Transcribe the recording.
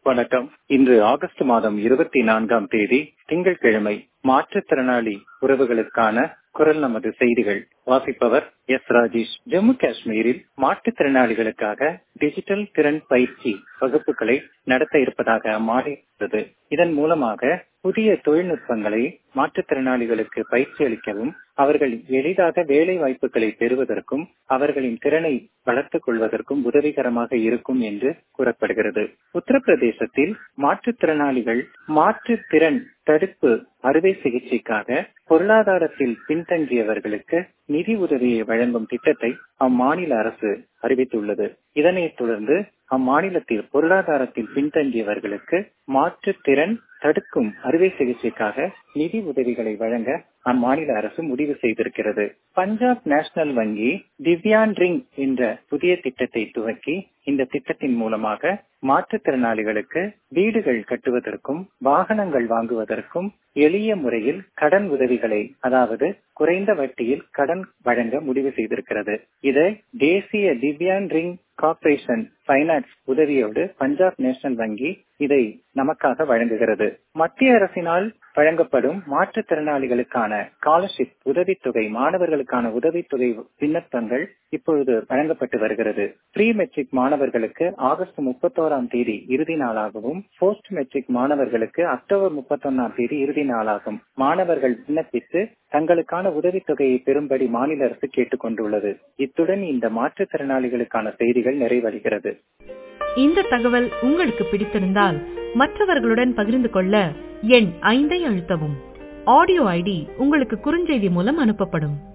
வணக்கம் இன்று ஆகஸ்ட் மாதம் இருபத்தி நான்காம் தேதி திங்கட்கிழமை மாற்றுத்திறனாளி உறவுகளுக்கான குரல் நமது செய்திகள் வாசிப்பவர் எஸ் ராஜேஷ் ஜம்மு காஷ்மீரில் மாற்றுத்திறனாளிகளுக்காக டிஜிட்டல் திறன் பயிற்சி வகுப்புகளை நடத்த இருப்பதாக அம்மாநில இதன் மூலமாக புதிய தொழில்நுட்பங்களை மாற்றுத்திறனாளிகளுக்கு பயிற்சி அளிக்கவும் அவர்கள் எளிதாக வேலை வாய்ப்புகளை பெறுவதற்கும் அவர்களின் திறனை வளர்த்துக் கொள்வதற்கும் உதவிகரமாக இருக்கும் என்று கூறப்படுகிறது உத்தரப்பிரதேசத்தில் மாற்றுத்திறனாளிகள் மாற்றுத்திறன் தடுப்பு அறுவை சிகிச்சைக்காக பொருளாதாரத்தில் பின்தங்கியவர்களுக்கு நிதி உதவியை வழங்கும் திட்டத்தை அம்மாநில அரசு அறிவித்துள்ளது இதனைத் தொடர்ந்து அம்மாநிலத்தில் பொருளாதாரத்தில் பின்தங்கியவர்களுக்கு மாற்றுத்திறன் தடுக்கும் அறுவை சிகிச்சைக்காக நிதி உதவிகளை வழங்க அம்மாநில அரசு முடிவு செய்திருக்கிறது பஞ்சாப் நேஷனல் வங்கி திவ்யான் ரிங் என்ற புதிய திட்டத்தை துவக்கி இந்த திட்டத்தின் மூலமாக மாற்றுத்திறனாளிகளுக்கு வீடுகள் கட்டுவதற்கும் வாகனங்கள் வாங்குவதற்கும் எளிய முறையில் கடன் உதவிகளை அதாவது குறைந்த வட்டியில் கடன் வழங்க முடிவு செய்திருக்கிறது இதை தேசிய திவ்யான் ரிங் கார்பரேஷன் பைனான்ஸ் உதவியோடு பஞ்சாப் நேஷனல் வங்கி இதை நமக்காக வழங்குகிறது மத்திய அரசினால் வழங்கப்படும் மாற்றுத்திறனாளிகளுக்கான ஸ்காலர்ஷிப் உதவித்தொகை மாணவர்களுக்கான உதவித்தொகை விண்ணப்பங்கள் இப்பொழுது வழங்கப்பட்டு வருகிறது ப்ரீ மெட்ரிக் மாணவர்களுக்கு ஆகஸ்ட் முப்பத்தோராம் தேதி இறுதி நாளாகவும் போஸ்ட் மெட்ரிக் மாணவர்களுக்கு அக்டோபர் முப்பத்தொன்னாம் தேதி இறுதி நாளாகும் மாணவர்கள் விண்ணப்பித்து தங்களுக்கான உதவித்தொகையை பெறும்படி மாநில அரசு கேட்டுக் கொண்டுள்ளது இத்துடன் இந்த மாற்றுத்திறனாளிகளுக்கான செய்திகள் நிறைவடைகிறது இந்த தகவல் உங்களுக்கு பிடித்திருந்தால் மற்றவர்களுடன் பகிர்ந்து கொள்ள எண் ஐந்தை அழுத்தவும் ஆடியோ ஐடி உங்களுக்கு குறுஞ்செய்தி மூலம் அனுப்பப்படும்